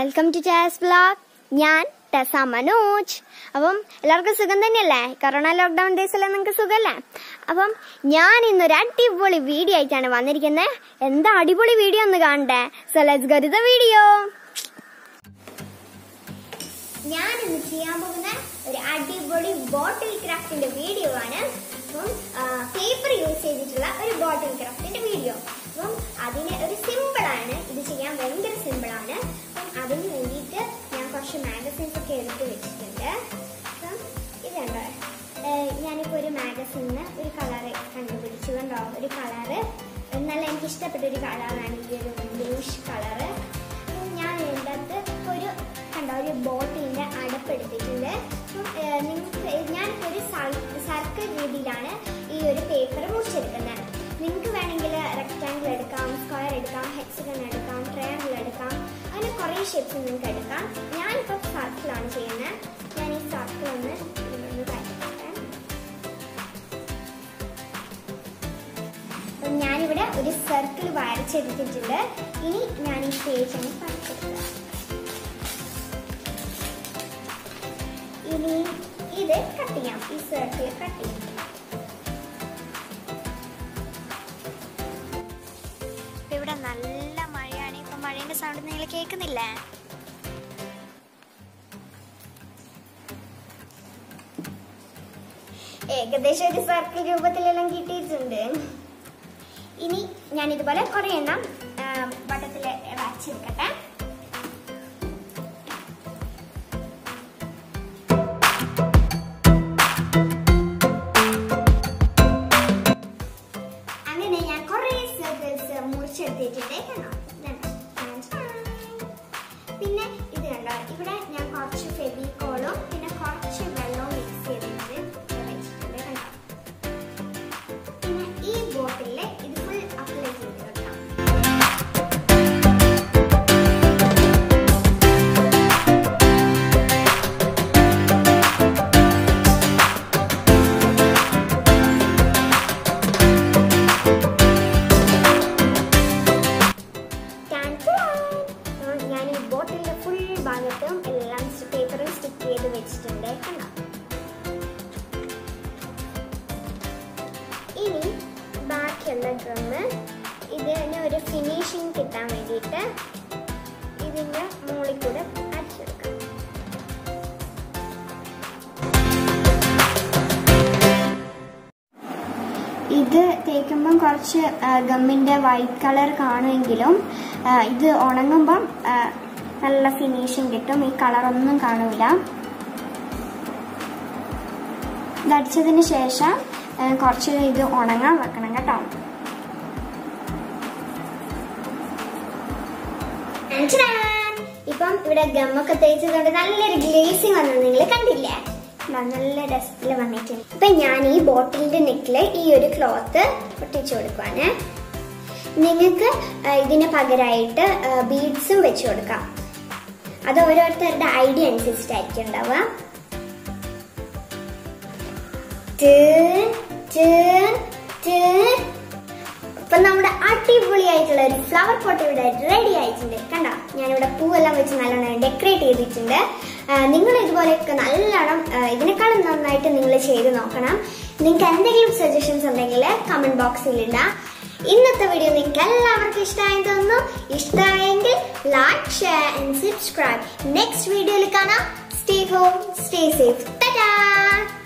Welcome to ചാസ് blog ഞാൻ ടെസ മനോജ് അപ്പം എല്ലാവർക്കും സുഖം തന്നെയല്ലേ കൊറോണ ലോക്ക്ഡൌൺ ഡേയ്സിലെ നിങ്ങൾക്ക് സുഖമല്ലേ അപ്പം ഞാൻ ഇന്നൊരു അടിപൊളി വീഡിയോ ആയിട്ടാണ് വന്നിരിക്കുന്നത് എന്താ അടിപൊളി വീഡിയോ ഒന്ന് കാണണ്ടേ so let's go the video ഞാൻ ഇന്ന് ചെയ്യാൻ പോകുന്ന ഒരു അടിപൊളി ബോട്ടിൽ ക്രാഫ്റ്റിന്റെ വീഡിയോ ആണ് അപ്പം പേപ്പർ യൂസ് ചെയ്തിട്ടുള്ള ഒരു ബോട്ടിൽ ക്രാഫ്റ്റിന്റെ വീഡിയോ അപ്പം അതിന് ഒരു സിമ്പിൾ ആണ് ഇത് ചെയ്യാൻ ഭയങ്കര സിമ്പിൾ ആണ് അപ്പം അതിന് വേണ്ടിയിട്ട് ഞാൻ കുറച്ച് മാഗസീൻസ് ഒക്കെ എടുത്ത് വെച്ചിട്ടുണ്ട് അപ്പം ഇതുണ്ടോ ഏഹ് ഞാനിപ്പോൾ ഒരു മാഗസീനിന് ഒരു കളറ് കണ്ടുപിടിച്ചു കണ്ടോ ഒരു കളറ് നല്ല എനിക്ക് ഇഷ്ടപ്പെട്ട ഒരു കളറാണ് ഈ ഒരു ബ്ലൂഷ് കളറ് ഞാൻ ഇതിൻ്റെ അകത്ത് ഒരു കണ്ടോ ഒരു ബോട്ടിലിൻ്റെ അടപ്പെടുത്തിട്ടുണ്ട് നിങ്ങൾക്ക് ഞാനിപ്പോൾ ഒരു സർക്കിൾ രീതിയിലാണ് ഈ ഒരു പേപ്പർ മുറിച്ചെടുക്കുന്നത് നിങ്ങൾക്ക് വേണമെങ്കിൽ റെക്റ്റാങ്കിൾ എടുക്കാം സ്ക്വയർ എടുക്കാം ഹെക്സഗൺ എടുക്കാം ട്രയാങ്കിൾ എടുക്കാം അങ്ങനെ കുറേ ഷേപ്സ് നിങ്ങൾക്ക് എടുക്കാം ഞാനിപ്പോൾ സർക്കിളാണ് ചെയ്യുന്നത് ഞാൻ ഈ സർക്കിൾ ഒന്ന് ഇതിലൊന്ന് വരയ്ക്കട്ടെ അപ്പം ഞാനിവിടെ ഒരു സർക്കിൾ വരച്ചെടുത്തിട്ടുണ്ട് ഇനി ഞാൻ ഈ പേജ് ഒന്ന് വരച്ചെടുക്കാം ഇനി ഇത് കട്ട് ചെയ്യാം ഈ സർക്കിൾ കട്ട് ചെയ്യാം ഇവിടെ നല്ല മഴയാണ് ഇപ്പൊ മഴയുടെ സൗണ്ട് നിങ്ങൾ കേൾക്കുന്നില്ലേ ഏകദേശം ഒരു സർക്കിൾ രൂപത്തിലെല്ലാം കിട്ടിയിട്ടുണ്ട് ഇനി ഞാൻ ഇതുപോലെ കുറെ എണ്ണം വട്ടത്തിൽ വരച്ചെടുക്കട്ടെ അങ്ങനെ ഞാൻ കുറെ സർക്കിൾസ് മുറിച്ചെടുത്തിട്ടുണ്ട് കണ്ടോ ഇതുണ്ടോ? പിന്നെ ഇത് കണ്ടോ ഇവിടെ ഞാൻ കുറച്ച് ഫെബിക്കോളും പിന്നെ കുറച്ച് വെള്ളവും മിക്സ് ചെയ്തിട്ട് ഇവിടെ വെച്ചിട്ടുണ്ട് കണ്ടോ പിന്നെ ഈ ബോട്ടിലിൽ ഇത് ഫുൾ അപ്ലൈ ചെയ്ത് വെക്കാം ടാൻ ടാൻ. ആ, ഞാൻ ഈ ബോട്ടിലിന്റെ ഫുൾ ഭാഗത്തും എല്ലാം പേപ്പറും സ്റ്റിക്ക് ചെയ്ത് വെച്ചിട്ടുണ്ട് കണ്ടോ ഇനി ബാക്കിയുള്ള ഡ്രമ്മ് ഇതിന് ഒരു ഫിനിഷിങ് കിട്ടാൻ വേണ്ടിയിട്ട് ഇതിന്റെ മുകളിൽ കൂടെ അടിച്ചെടുക്കാം ഇത് തേക്കുമ്പം കുറച്ച് ഗമ്മിൻ്റെ വൈറ്റ് കളർ കാണുമെങ്കിലും ആ, ഇത് ഉണങ്ങുമ്പം ആ, നല്ല ഫിനിഷിങ് കിട്ടും ഈ കളറൊന്നും കാണൂല ഇതടിച്ചതിന് ശേഷം ആ, കുറച്ച് ഇത് ഉണങ്ങാൻ വെക്കണം കേട്ടോ ഇപ്പം ഇവിടെ ഗമ്മൊക്കെ തേച്ചതുകൊണ്ട് നല്ലൊരു ഗ്ലേസിങ് വന്നത് നിങ്ങൾ കണ്ടില്ലേ ദാ നല്ല ഡസ്റ്റിൽ വന്നിട്ടുണ്ട് ഇപ്പൊ ഞാൻ ഈ ബോട്ടിലിന്റെ നെക്കില് ഈ ഒരു ക്ലോത്ത് ഒട്ടിച്ചു കൊടുക്കുവാണ് നിങ്ങൾക്ക് ആ, ഇതിന് പകരമായിട്ട് ബീഡ്സും വെച്ചു കൊടുക്കാം അത് ഓരോരുത്തരുടെ ഐഡിയ അനുസരിച്ചിട്ടായിരിക്കും ഉണ്ടാവുക ടേൺ, ടേൺ, ടേൺ. ഇപ്പൊ നമ്മുടെ അടിപൊളിയായിട്ടുള്ള ഒരു ഫ്ലവർ പോട്ട് ഇവിടെ റെഡി ആയിട്ടുണ്ട് കണ്ട ഞാനിവിടെ പൂവെല്ലാം വെച്ച് നല്ലോണം ഡെക്കറേറ്റ് ചെയ്തിട്ടുണ്ട് നിങ്ങൾ ഇതുപോലെയൊക്കെ നല്ലോണം ആ, ഇതിനേക്കാളും നന്നായിട്ട് നിങ്ങൾ ചെയ്ത് നോക്കണം നിങ്ങൾക്ക് എന്തെങ്കിലും സജഷൻസ് ഉണ്ടെങ്കിൽ കമന്റ് ബോക്സിൽ ഇടാം ഇന്നത്തെ വീഡിയോ നിങ്ങൾക്ക് എല്ലാവർക്കും ഇഷ്ടമായി തോന്നുന്നു ഇഷ്ടമായെങ്കിൽ like share and subscribe next വീഡിയോയിൽ കാണാം stay home stay safe Tata